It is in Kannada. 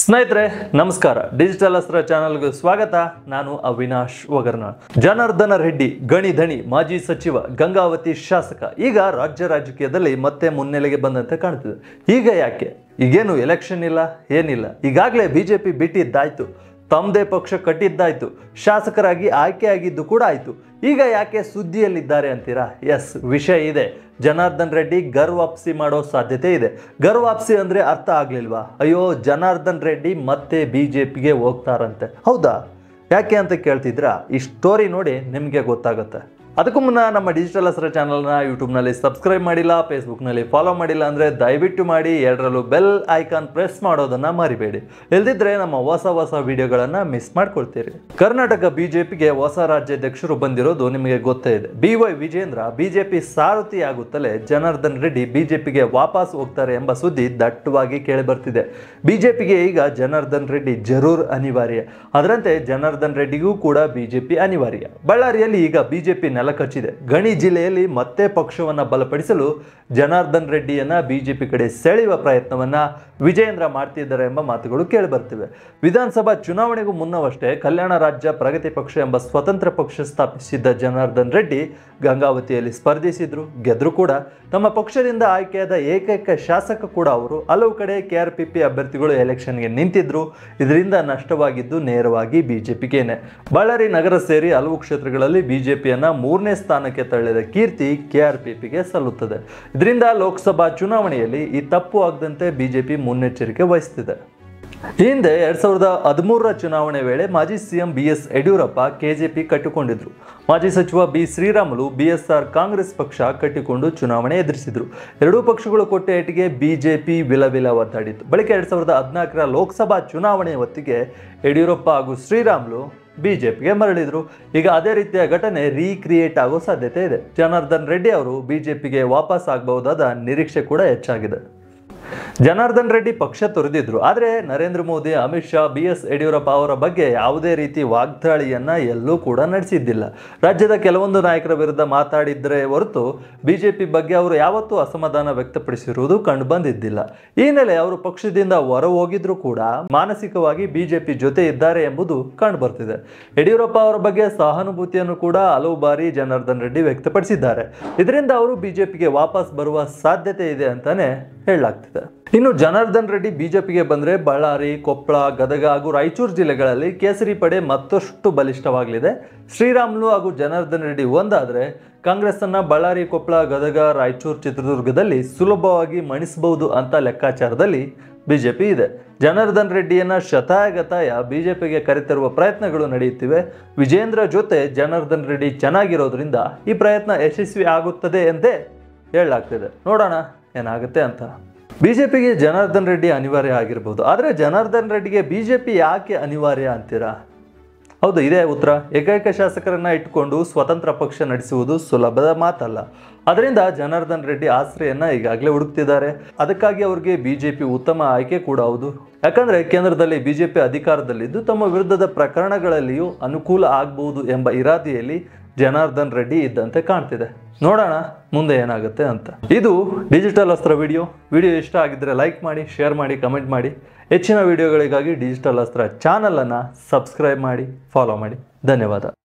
ಸ್ನೇಹಿತರೆ ನಮಸ್ಕಾರ ಡಿಜಿಟಲ್ ಅಸ್ತ್ರ ಚಾನಲ್ಗೆ ಸ್ವಾಗತ ನಾನು ಅವಿನಾಶ್ ಒಗರ್ನಾಳ್ ಜನಾರ್ದನ ರೆಡ್ಡಿ ಗಣಿ ಧಣಿ ಮಾಜಿ ಸಚಿವ ಗಂಗಾವತಿ ಶಾಸಕ ಈಗ ರಾಜ್ಯ ರಾಜಕೀಯದಲ್ಲಿ ಮತ್ತೆ ಮುನ್ನೆಲೆಗೆ ಬಂದಂತೆ ಕಾಣ್ತಿದೆ ಈಗ ಯಾಕೆ ಈಗೇನು ಎಲೆಕ್ಷನ್ ಇಲ್ಲ ಏನಿಲ್ಲ ಈಗಾಗಲೇ ಬಿಜೆಪಿ ಬಿಟ್ಟಿದ್ದಾಯ್ತು ತಮ್ಮದೇ ಪಕ್ಷ ಕಟ್ಟಿದ್ದಾಯ್ತು ಶಾಸಕರಾಗಿ ಆಯ್ಕೆ ಆಗಿದ್ದು ಕೂಡ ಆಯ್ತು ಈಗ ಯಾಕೆ ಸುದ್ದಿಯಲ್ಲಿದ್ದಾರೆ ಅಂತೀರಾ ಎಸ್ ವಿಷಯ ಇದೆ ಜನಾರ್ದನ್ ರೆಡ್ಡಿ ಗರ್ ವಾಪಸಿ ಮಾಡೋ ಸಾಧ್ಯತೆ ಇದೆ ಗರ್ ವಾಪಸಿ ಅಂದ್ರೆ ಅರ್ಥ ಆಗ್ಲಿಲ್ವಾ ಅಯ್ಯೋ ಜನಾರ್ದನ್ ರೆಡ್ಡಿ ಮತ್ತೆ ಬಿಜೆಪಿಗೆ ಹೋಗ್ತಾರಂತೆ ಹೌದಾ ಯಾಕೆ ಅಂತ ಕೇಳ್ತಿದ್ರಾ ಈ ಸ್ಟೋರಿ ನೋಡಿ ನಿಮಗೆ ಗೊತ್ತಾಗುತ್ತೆ ಅದಕ್ಕೂ ಮುನ್ನ ನಮ್ಮ ಡಿಜಿಟಲ್ ಹಸ್ರ ಚಾನಲ್ನ ಯೂಟ್ಯೂಬ್ನಲ್ಲಿ ಸಬ್ಸ್ಕ್ರೈಬ್ ಮಾಡಿಲ್ಲ ಫೇಸ್ಬುಕ್ನಲ್ಲಿ ಫಾಲೋ ಮಾಡಿಲ್ಲ ಅಂದರೆ ದಯವಿಟ್ಟು ಮಾಡಿ ಎರಡರಲ್ಲೂ ಬೆಲ್ ಐಕಾನ್ ಪ್ರೆಸ್ ಮಾಡೋದನ್ನು ಮರಿಬೇಡಿ ಇಲ್ದಿದ್ರೆ ನಮ್ಮ ಹೊಸ ಹೊಸ ವಿಡಿಯೋಗಳನ್ನು ಮಿಸ್ ಮಾಡ್ಕೊಳ್ತೀರಿ ಕರ್ನಾಟಕ ಬಿಜೆಪಿಗೆ ಹೊಸ ರಾಜ್ಯಾಧ್ಯಕ್ಷರು ಬಂದಿರೋದು ನಿಮಗೆ ಗೊತ್ತೇ ಇದೆ ಬಿ ವೈ ವಿಜೇಂದ್ರ ಬಿಜೆಪಿ ಸಾರಥಿ ಆಗುತ್ತಲೇ ಜನಾರ್ದನ್ ರೆಡ್ಡಿ ಬಿಜೆಪಿಗೆ ವಾಪಸ್ ಹೋಗ್ತಾರೆ ಎಂಬ ಸುದ್ದಿ ದಟ್ಟವಾಗಿ ಕೇಳಿಬರ್ತಿದೆ ಬಿಜೆಪಿಗೆ ಈಗ ಜನಾರ್ದನ್ ರೆಡ್ಡಿ ಜರೂರ್ ಅನಿವಾರ್ಯ ಅದರಂತೆ ಜನಾರ್ದನ್ ರೆಡ್ಡಿಗೂ ಕೂಡ ಬಿಜೆಪಿ ಅನಿವಾರ್ಯ ಬಳ್ಳಾರಿಯಲ್ಲಿ ಈಗ ಬಿಜೆಪಿ ನೆಲಕಚ್ಚಿದೆ ಗಣಿ ಜಿಲ್ಲೆಯಲ್ಲಿ ಮತ್ತೆ ಪಕ್ಷವನ್ನ ಬಲಪಡಿಸಲು ಜನಾರ್ದನ್ ರೆಡ್ಡಿಯನ್ನ ಬಿಜೆಪಿ ಕಡೆ ಸೆಳೆಯುವ ಪ್ರಯತ್ನವನ್ನ ವಿಜಯೇಂದ್ರ ಮಾಡ್ತಿದ್ದಾರೆ ಎಂಬ ಮಾತುಗಳು ಕೇಳಿಬರ್ತಿವೆ ವಿಧಾನಸಭಾ ಚುನಾವಣೆಗೂ ಮುನ್ನವಷ್ಟೇ ಕಲ್ಯಾಣ ರಾಜ್ಯ ಪ್ರಗತಿ ಪಕ್ಷ ಎಂಬ ಸ್ವತಂತ್ರ ಪಕ್ಷ ಸ್ಥಾಪಿಸಿದ್ದ ಜನಾರ್ದನ್ ರೆಡ್ಡಿ ಗಂಗಾವತಿಯಲ್ಲಿ ಸ್ಪರ್ಧಿಸಿದ್ರು ಗೆದ್ರು ಕೂಡ ತಮ್ಮ ಪಕ್ಷದಿಂದ ಆಯ್ಕೆಯಾದ ಏಕೈಕ ಶಾಸಕ ಕೂಡ ಅವರು ಹಲವು ಕಡೆ ಕೆಆರ್ಪಿಪಿ ಅಭ್ಯರ್ಥಿಗಳು ಎಲೆಕ್ಷನ್ಗೆ ನಿಂತಿದ್ರು ಇದರಿಂದ ನಷ್ಟವಾಗಿದ್ದು ನೇರವಾಗಿ ಬಿಜೆಪಿಗೇನೆ ಬಳ್ಳಾರಿ ನಗರ ಸೇರಿ ಹಲವು ಕ್ಷೇತ್ರಗಳಲ್ಲಿ ಬಿಜೆಪಿಯನ್ನ ಮೂರನೇ ಸ್ಥಾನಕ್ಕೆ ತಳ್ಳಿದ ಕೀರ್ತಿ ಕೆಆರ್ಪಿಪಿಗೆ ಸಲ್ಲುತ್ತದೆ ಇದರಿಂದ ಲೋಕಸಭಾ ಚುನಾವಣೆಯಲ್ಲಿ ಈ ತಪ್ಪು ಆಗದಂತೆ ಬಿಜೆಪಿ ಮುನ್ನೆಚ್ಚರಿಕೆ ವಹಿಸುತ್ತಿದೆ ಈ ಹಿಂದೆ ಎರಡ್ ಸಾವಿರದ ಹದಿಮೂರರ ಚುನಾವಣೆ ವೇಳೆ ಮಾಜಿ CM B S Yediyurappa KJP ಕಟ್ಟಿಕೊಂಡಿದ್ರು ಮಾಜಿ ಸಚಿವ ಬಿ ಶ್ರೀರಾಮುಲು ಬಿಎಸ್ಆರ್ ಕಾಂಗ್ರೆಸ್ ಪಕ್ಷ ಕಟ್ಟಿಕೊಂಡು ಚುನಾವಣೆ ಎದುರಿಸಿದ್ರು ಎರಡೂ ಪಕ್ಷಗಳು ಕೊಟ್ಟ ಏಟಿಗೆ ಬಿಜೆಪಿ ವಿಲವಿಲ ಒದ್ದಾಡಿತ್ತು ಬಳಿಕ ಎರಡ್ ಸಾವಿರದ ಹದಿನಾಲ್ಕರ ಲೋಕಸಭಾ ಚುನಾವಣೆ ಹೊತ್ತಿಗೆ ಯಡಿಯೂರಪ್ಪ ಹಾಗೂ ಶ್ರೀರಾಮುಲು ಬಿಜೆಪಿಗೆ ಮರಳಿದ್ರು ಈಗ ಅದೇ ರೀತಿಯ ಘಟನೆ ರೀಕ್ರಿಯೇಟ್ ಆಗೋ ಸಾಧ್ಯತೆ ಇದೆ ಜನಾರ್ದನ್ ರೆಡ್ಡಿ ಅವರು ಬಿಜೆಪಿಗೆ ವಾಪಸ್ ಆಗಬಹುದಾದ ನಿರೀಕ್ಷೆ ಕೂಡ ಹೆಚ್ಚಾಗಿದೆ ಜನಾರ್ದನ್ ರೆಡ್ಡಿ ಪಕ್ಷ ತೊರೆದಿದ್ರು ಆದರೆ ನರೇಂದ್ರ ಮೋದಿ ಅಮಿತ್ ಶಾ ಬಿ ಎಸ್ ಯಡಿಯೂರಪ್ಪ ಅವರ ಬಗ್ಗೆ ಯಾವುದೇ ರೀತಿ ವಾಗ್ದಾಳಿಯನ್ನ ಎಲ್ಲೂ ಕೂಡ ನಡೆಸಿದ್ದಿಲ್ಲ ರಾಜ್ಯದ ಕೆಲವೊಂದು ನಾಯಕರ ವಿರುದ್ಧ ಮಾತಾಡಿದ್ರೆ ಹೊರತು ಬಿಜೆಪಿ ಬಗ್ಗೆ ಅವರು ಯಾವತ್ತೂ ಅಸಮಾಧಾನ ವ್ಯಕ್ತಪಡಿಸಿರುವುದು ಕಂಡು ಬಂದಿದ್ದಿಲ್ಲ ಈ ಹಿನ್ನೆಲೆ ಅವರು ಪಕ್ಷದಿಂದ ಹೊರ ಹೋಗಿದ್ರು ಕೂಡ ಮಾನಸಿಕವಾಗಿ ಬಿಜೆಪಿ ಜೊತೆ ಇದ್ದಾರೆ ಎಂಬುದು ಕಂಡು ಬರ್ತಿದೆ ಯಡಿಯೂರಪ್ಪ ಅವರ ಬಗ್ಗೆ ಸಹಾನುಭೂತಿಯನ್ನು ಕೂಡ ಹಲವು ಬಾರಿ ಜನಾರ್ದನ್ ರೆಡ್ಡಿ ವ್ಯಕ್ತಪಡಿಸಿದ್ದಾರೆ ಇದರಿಂದ ಅವರು ಬಿಜೆಪಿಗೆ ವಾಪಸ್ ಬರುವ ಸಾಧ್ಯತೆ ಇದೆ ಅಂತಾನೆ ಹೇಳಲಾಗ್ತಿದೆ ಇನ್ನು ಜನಾರ್ದನ್ ರೆಡ್ಡಿ ಬಿಜೆಪಿಗೆ ಬಂದ್ರೆ ಬಳ್ಳಾರಿ ಕೊಪ್ಪಳ ಗದಗ ಹಾಗೂ ರಾಯಚೂರು ಜಿಲ್ಲೆಗಳಲ್ಲಿ ಕೇಸರಿ ಪಡೆ ಮತ್ತಷ್ಟು ಬಲಿಷ್ಠವಾಗಲಿದೆ ಶ್ರೀರಾಮುಲು ಹಾಗೂ ಜನಾರ್ದನ್ ರೆಡ್ಡಿ ಒಂದಾದ್ರೆ ಕಾಂಗ್ರೆಸ್ ಅನ್ನ ಬಳ್ಳಾರಿ ಕೊಪ್ಪಳ ಗದಗ ರಾಯಚೂರು ಚಿತ್ರದುರ್ಗದಲ್ಲಿ ಸುಲಭವಾಗಿ ಮಣಿಸಬಹುದು ಅಂತ ಲೆಕ್ಕಾಚಾರದಲ್ಲಿ ಬಿಜೆಪಿ ಇದೆ ಜನಾರ್ದನ್ ರೆಡ್ಡಿಯನ್ನ ಶತಾಯಗತಾಯ ಬಿಜೆಪಿಗೆ ಕರೆತರುವ ಪ್ರಯತ್ನಗಳು ನಡೆಯುತ್ತಿವೆ ವಿಜೇಂದ್ರ ಜೊತೆ ಜನಾರ್ದನ್ ರೆಡ್ಡಿ ಚೆನ್ನಾಗಿರೋದ್ರಿಂದ ಈ ಪ್ರಯತ್ನ ಯಶಸ್ವಿ ಆಗುತ್ತದೆ ಎಂದೇ ಹೇಳಲಾಗ್ತಿದೆ ನೋಡೋಣ ಏನಾಗುತ್ತೆ ಅಂತ ಬಿಜೆಪಿಗೆ ಜನಾರ್ದನ್ ರೆಡ್ಡಿ ಅನಿವಾರ್ಯ ಆಗಿರ್ಬೋದು ಆದರೆ ಜನಾರ್ದನ್ ರೆಡ್ಡಿಗೆ ಬಿಜೆಪಿ ಯಾಕೆ ಅನಿವಾರ್ಯ ಅಂತೀರಾ ಹೌದು ಇದೇ ಉತ್ತರ ಏಕೈಕ ಶಾಸಕರನ್ನ ಇಟ್ಟುಕೊಂಡು ಸ್ವತಂತ್ರ ಪಕ್ಷ ನಡೆಸುವುದು ಸುಲಭದ ಮಾತಲ್ಲ ಅದರಿಂದ ಜನಾರ್ದನ್ ರೆಡ್ಡಿ ಆಶ್ರಯನ್ನ ಈಗಾಗಲೇ ಹುಡುಕ್ತಿದ್ದಾರೆ ಅದಕ್ಕಾಗಿ ಅವ್ರಿಗೆ ಬಿಜೆಪಿ ಉತ್ತಮ ಆಯ್ಕೆ ಕೂಡ ಹೌದು ಯಾಕಂದ್ರೆ ಕೇಂದ್ರದಲ್ಲಿ ಬಿಜೆಪಿ ಅಧಿಕಾರದಲ್ಲಿದ್ದು ತಮ್ಮ ವಿರುದ್ಧದ ಪ್ರಕರಣಗಳಲ್ಲಿಯೂ ಅನುಕೂಲ ಆಗಬಹುದು ಎಂಬ ಇರಾದೆಯಲ್ಲಿ ಜನಾರ್ದನ್ ರೆಡ್ಡಿ ಇದ್ದಂತೆ ಕಾಣ್ತಿದೆ ನೋಡೋಣ ಮುಂದೆ ಏನಾಗುತ್ತೆ ಅಂತ ಇದು ಡಿಜಿಟಲ್ ಅಸ್ತ್ರ ವಿಡಿಯೋ ವಿಡಿಯೋ ಇಷ್ಟ ಆಗಿದ್ರೆ ಲೈಕ್ ಮಾಡಿ ಶೇರ್ ಮಾಡಿ ಕಮೆಂಟ್ ಮಾಡಿ ಹೆಚ್ಚಿನ ವಿಡಿಯೋಗಳಿಗಾಗಿ ಡಿಜಿಟಲ್ ಅಸ್ತ್ರ ಚಾನಲನ್ನು ಸಬ್ಸ್ಕ್ರೈಬ್ ಮಾಡಿ ಫಾಲೋ ಮಾಡಿ ಧನ್ಯವಾದ